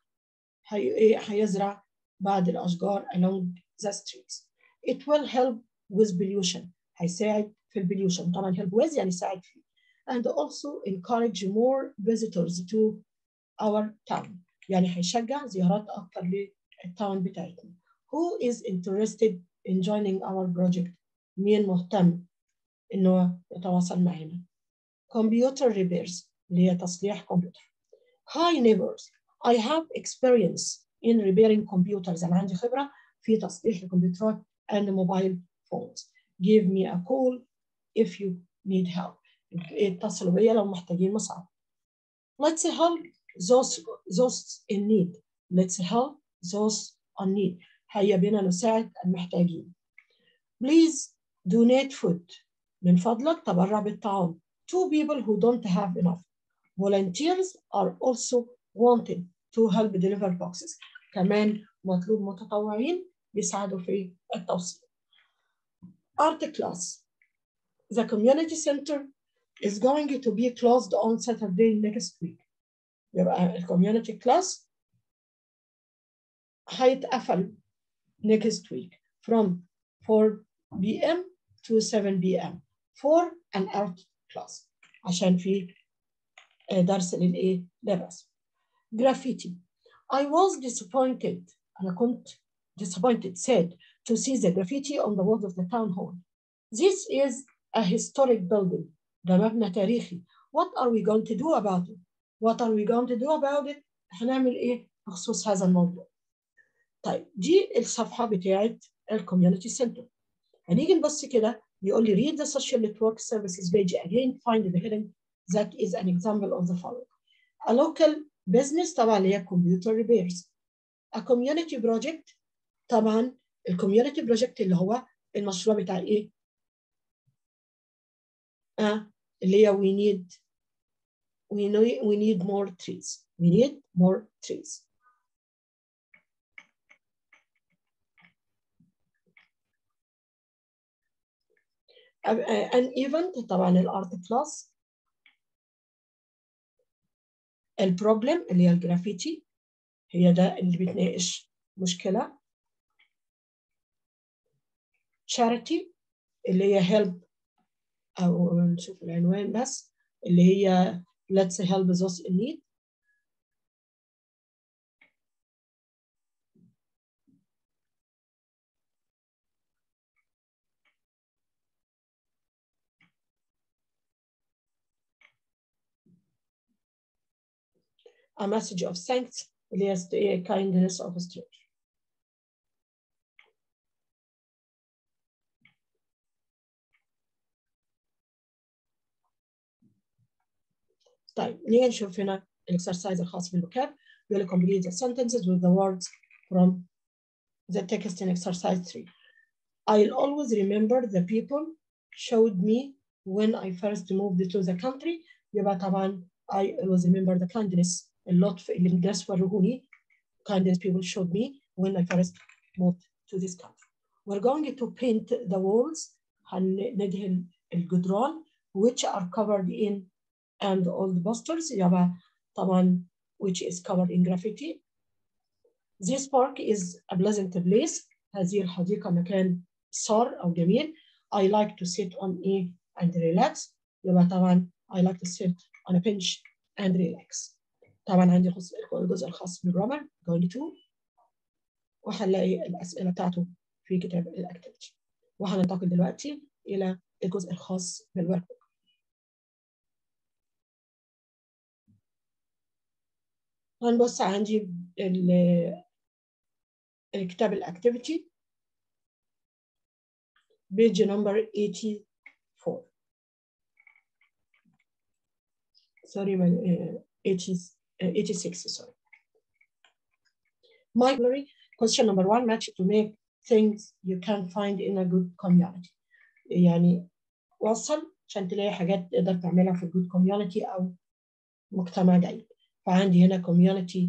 هي هيزرع بعض الأشجار along the streets it will help with pollution هيساعد في البليوشن طبعا help with يعني يساعد فيه and also encourage more visitors to our town يعني هيشجع زيارات أكتر للتاون بتاعتنا who is interested in joining our project مين مهتم إنه يتواصل معنا computer repairs اللي هي تصليح كمبيوتر Hi neighbors I have experience in repairing computers أنا عندي خبرة في تصليح الكمبيوترات and mobile phones give me a call if you need help اتصلوا بيا لو محتاجين مساعدة let's help those those in need let's help those on need هيا بنا نساعد المحتاجين please donate food من فضلك تبرع بالطعام to people who don't have enough volunteers are also wanted to help deliver boxes كمان مطلوب متطوعين يساعدوا في التوصيل art class the community center is going to be closed on Saturday next week يبقى الكوميونتي كلاس هيتقفل next week from 4 p.m. to 7 p.m. for an art class عشان في درس للايه؟ للرسم. Graffiti. I was disappointed أنا كنت disappointed sad to see the graffiti on the walls of the town hall. This is a historic building. ده مبنى تاريخي. What are we going to do about it? What are we going to do about it? هنعمل ايه بخصوص هذا الموضوع؟ طيب دي الصفحة بتاعت الكوميونتي سنتر. هنيجي نبص كده بيقول لي read the social network services page again find the heading that is an example of the following. A local business طبعا اللي هي computer repairs. A community project طبعا الكوميونتي بروجكت اللي هو المشروع بتاع ايه؟ آه اللي هي we need we need we need more trees. We need more trees. an event طبعا الارت كلاس البروبلم اللي هي الجرافيتي هي ده اللي بتناقش مشكلة charity اللي هي help أو نشوف العنوان بس اللي هي let's help those in need a message of thanks اللي هي kindness of a stranger طيب نيجي نشوف هنا الاكسرسايز الخاص بالفوكاب بيقول لي complete the sentences with the words from the text in exercise 3 I'll always remember the people showed me when I first moved to the country يبقى طبعا I always remember the kindness اللطف اللي الناس وروهوني kindness people showed me when I first moved to this country. We're going to paint the walls هندهن الجدران which are covered in and all the posters يبقى طبعا which is covered in graffiti. This park is a pleasant place. هذه الحديقة مكان صار أو جميل. I like to sit on it and relax. يبقى طبعا I like to sit on a bench and relax. طبعا عندي الجزء الخاص بالجرامر going to وهنلاقي الأسئلة بتاعته في كتاب الأكتيفيتي. وهننتقل دلوقتي إلى الجزء الخاص بالورك بوك. هنبص عندي الكتاب الأكتيفيتي بيج نمبر 84 sorry my uh, 80, uh, 86 sorry my glory question number one match to make things you can find in a good community يعني وصل عشان تلاقي حاجات تقدر تعملها في good community أو مجتمع جيد فعندي هنا community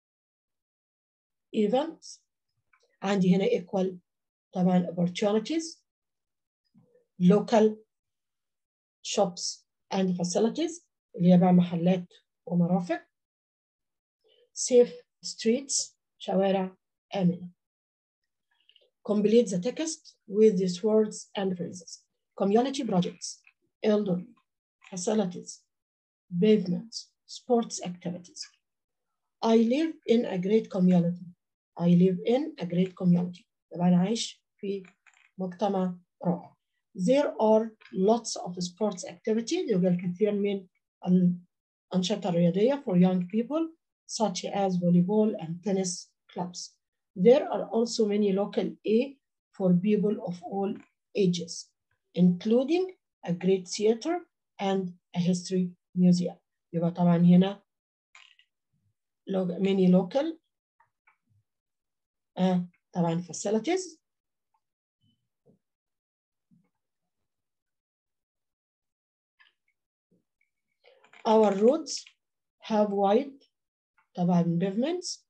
events عندي هنا equal طبعا opportunities local shops and facilities اللي هي بقى محلات ومرافق safe streets شوارع آمنة complete the text with these words and phrases community projects elderly facilities pavements sports activities I live in a great community I live in a great community طبعا أنا عايش في مجتمع رائع There are lots of sports activities يوجد الكثير من الأنشطة الرياضية for young people such as volleyball and tennis clubs. There are also many local A for people of all ages, including a great theater and a history museum. يبقى طبعا هنا many local uh, طبعا facilities Our roads have wide طبعا pavements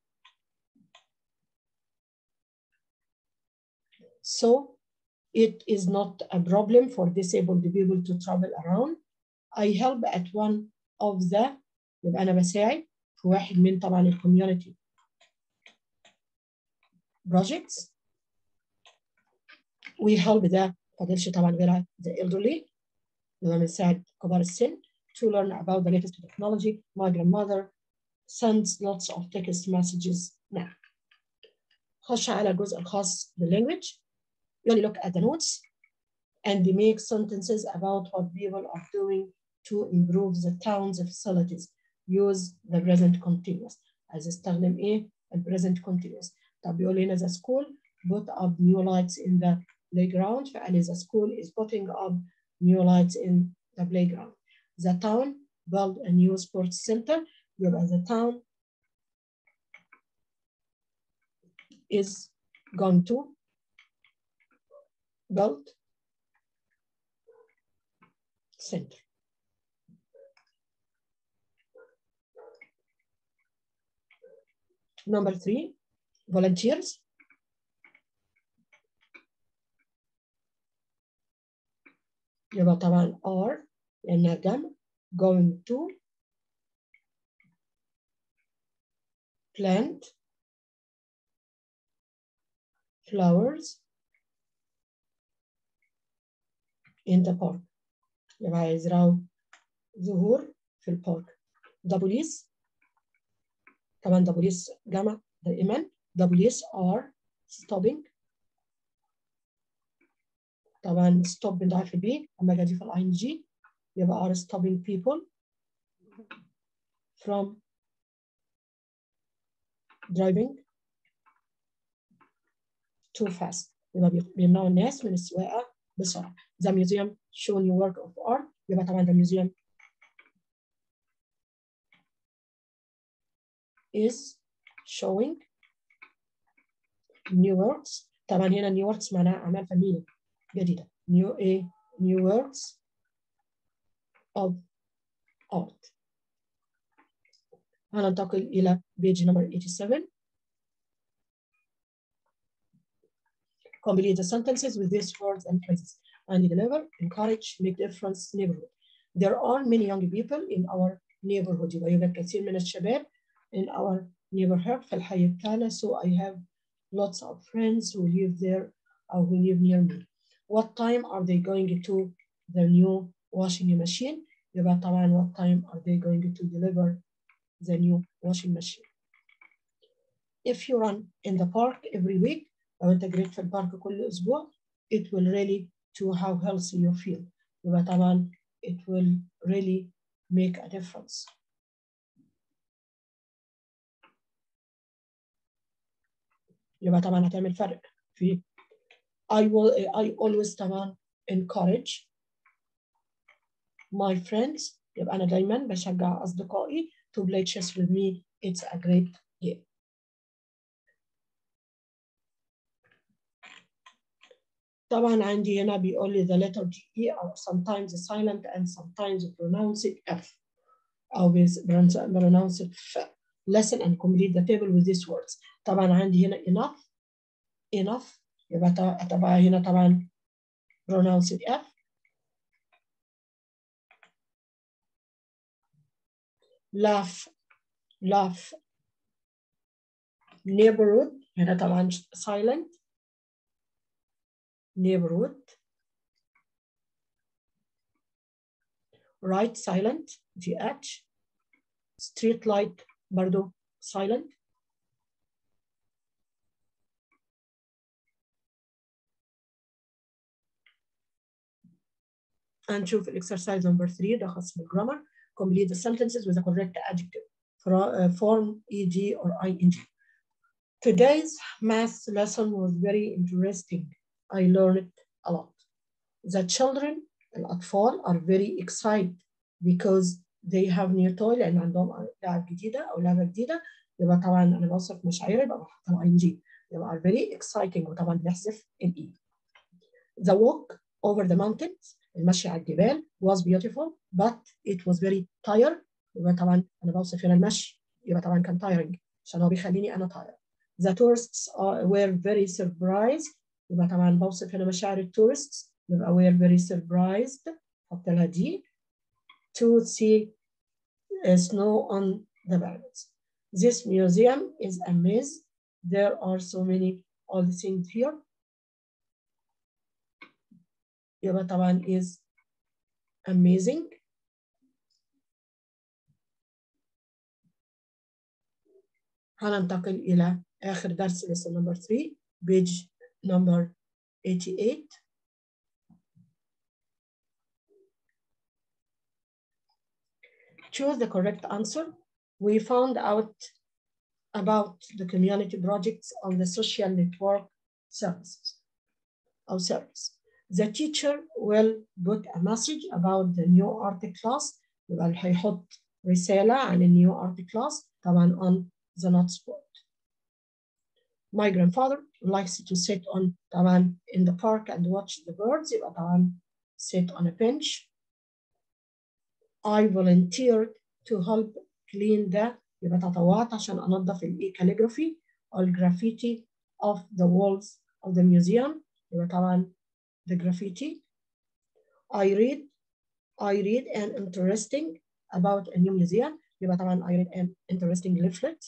so it is not a problem for disabled people to travel around. I help at one of the يبقى أنا بساعد في واحد من طبعا الكوميونتي projects. We help the فاضلش طبعا غيرها the elderly يبقى بنساعد كبار السن to learn about the latest technology. My grandmother sends lots of text messages now. خش على الجزء الخاص بالlanguage. You look at the notes and make sentences about what people are doing to improve the town's facilities. Use the present continuous. عايز استخدم ايه؟ ال present continuous. طب بيقول هنا the school put up new lights in the playground. فقال لي the school is putting up new lights in the playground. The town built a new sports center. يبقى the town is going to build center. Number three, volunteers. يبقى طبعا are لأنها جمع going to plant flowers in the park يبقى يزرعوا زهور في البارك the police طبعا the police جمع دائما the police are stopping طبعا stop بنضعف البي اما اجي في الاي ان جي يبقى are stopping people from driving too fast يبقى بيمنعوا الناس من السواقه بسرعه the museum show new work of art يبقى طبعا the museum is showing new works طبعا هنا new works معناها أعمال فنية جديدة new a new works of art هننتقل إلى page number 87 complete the sentences with these words and phrases and deliver encourage make difference neighborhood there are many young people in our neighborhood يبقى يوجد كثير من الشباب in our neighborhood في الحي بتاعنا so I have lots of friends who live there or who live near me what time are they going to the new washing machine يبقى طبعا what time are they going to deliver the new washing machine if you run in the park every week لو انت جريت في البارك كل اسبوع it will really to how healthy you feel يبقى طبعا it will really make a difference يبقى طبعا هتعمل فرق في I will I always طبعا encourage my friends يبقى أنا دايما بشجع أصدقائي to play chess with me it's a great game طبعا عندي هنا بيقول لي the letter G E are sometimes silent and sometimes pronounced F أو pronounced F listen and complete the table with these words طبعا عندي هنا enough enough يبقى طبعا هنا طبعا pronounced F laugh laugh neighborhood هنا طبعا silent neighborhood right silent GH street light برضو silent هنشوف exercise number 3 ده خاص بالجرامر complete the sentences with the correct adjective form eg or ing today's math lesson was very interesting I learned a lot the children الأطفال are very excited because they have new toy لأن عندهم لعبة جديدة أو لعبة جديدة يبقى طبعا أنا بوصف مشاعر يبقى بحط لها ing يبقى are very exciting وطبعا بنحذف ال e the walk over the mountains المشي على الجبال was beautiful but it was very tired يبقى طبعا أنا بوصف هنا المشي يبقى طبعا كان tiring عشان هو بيخليني أنا tired the tourists are, were very surprised يبقى طبعا بوصف هنا مشاعر التورستس يبقى were very surprised حط لها دي to see snow on the mountains. This museum is a maze. There are so many old things here. يبقى طبعا is amazing. هننتقل إلى آخر درس lesson number 3 page number 88 choose the correct answer. We found out about the community projects on the social network services or service. The teacher will put a message about the new art class يبقى هيحط رسالة عن the new art class طبعا on the notes board. My grandfather likes to sit on طبعا in the park and watch the birds يبقى طبعا sit on a bench I volunteered to help clean the يبقى تطوعت عشان أنظف الإيه calligraphy or graffiti of the walls of the museum يبقى طبعا the graffiti I read I read an interesting about a new museum يبقى طبعا I read an interesting leaflet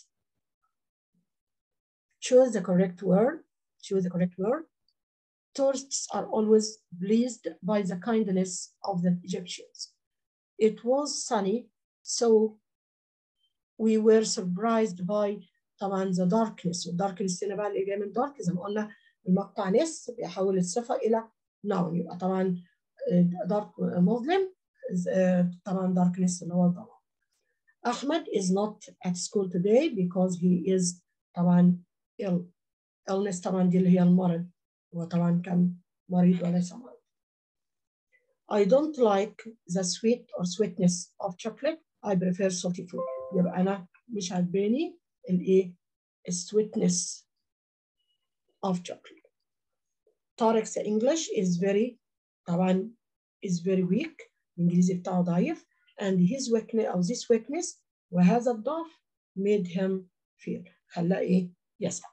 choose the correct word choose the correct word tourists are always pleased by the kindness of the Egyptians it was sunny, so we were surprised by طبعا the darkness والdarkness هنا بقى اللي جاي من dark زي ما قلنا المقطع نس بيحول الصفة إلى noun يبقى طبعا dark مظلم طبعا darkness اللي هو الظلام. أحمد is not at school today because he is طبعا ill. illness طبعا دي اللي هي المرض هو طبعا كان مريض وليس مرض. I don't like the sweet or sweetness of chocolate. I prefer salty food. يبقى أنا مش عجباني الايه sweetness of chocolate طارق's English is very طبعا is very weak الإنجليزي بتاعه ضعيف and his weakness أو this weakness وهذا الضعف made him fear خلاه إيه يسعى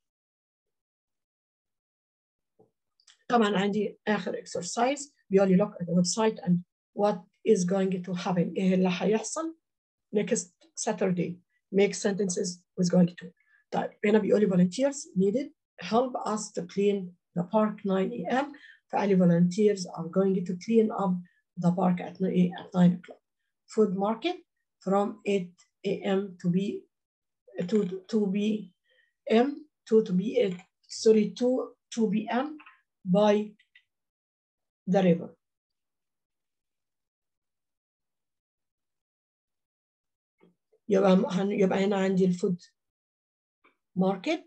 طبعا عندي آخر exercise بيقول لي look at the website and what is going to happen إيه اللي هيحصل next Saturday make sentences with going to طيب هنا بيقول لي volunteers needed help us to clean the park 9 a.m. فقال لي volunteers are going to clean up the park at 9 at 9 o'clock. Food market from 8 a.m. to be to to be m to to be sorry to 2 p.m. by the river. يبقى يبقى هنا عندي الفود market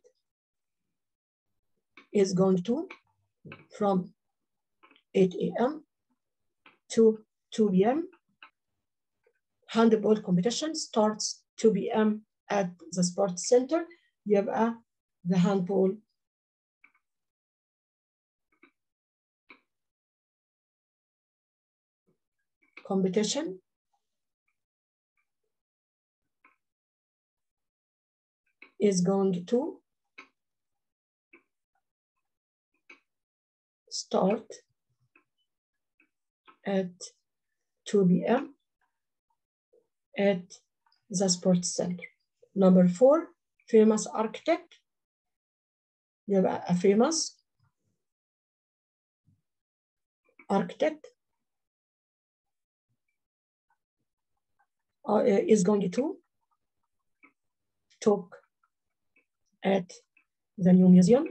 is going to from 8 a.m. to 2 p.m. Handball competition starts 2 p.m. at the sports center. يبقى the handball competition is going to start at 2 p.m. at the sports center. Number four, famous architect. يبقى a famous architect uh, is going to talk at the new museum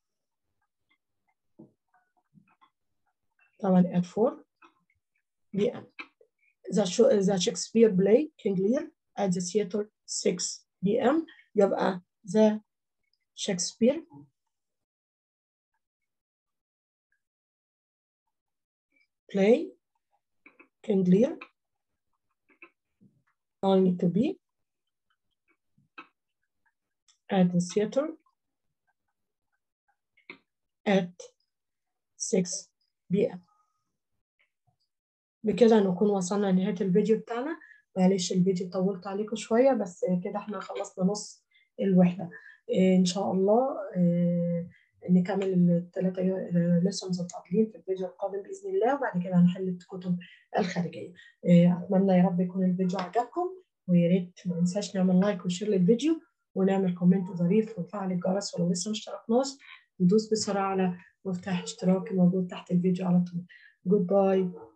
طبعا at 4 p.m. The, show, the Shakespeare play King Lear at the theater 6 p.m. يبقى the Shakespeare play King Lear going to be at the theater at 6 p.m. بكده نكون وصلنا لنهاية الفيديو بتاعنا معلش الفيديو طولت عليكم شوية بس كده احنا خلصنا نص الوحدة إن شاء الله نكمل الثلاثة ليسونز الفاضلين في الفيديو القادم بإذن الله وبعد كده هنحل الكتب الخارجية أتمنى يا رب يكون الفيديو عجبكم ويا ريت ما ننساش نعمل لايك وشير للفيديو ونعمل كومنت ظريف ونفعل الجرس ولو لسه ما اشتركناش ندوس بسرعة على مفتاح اشتراك الموجود تحت الفيديو على طول. Goodbye.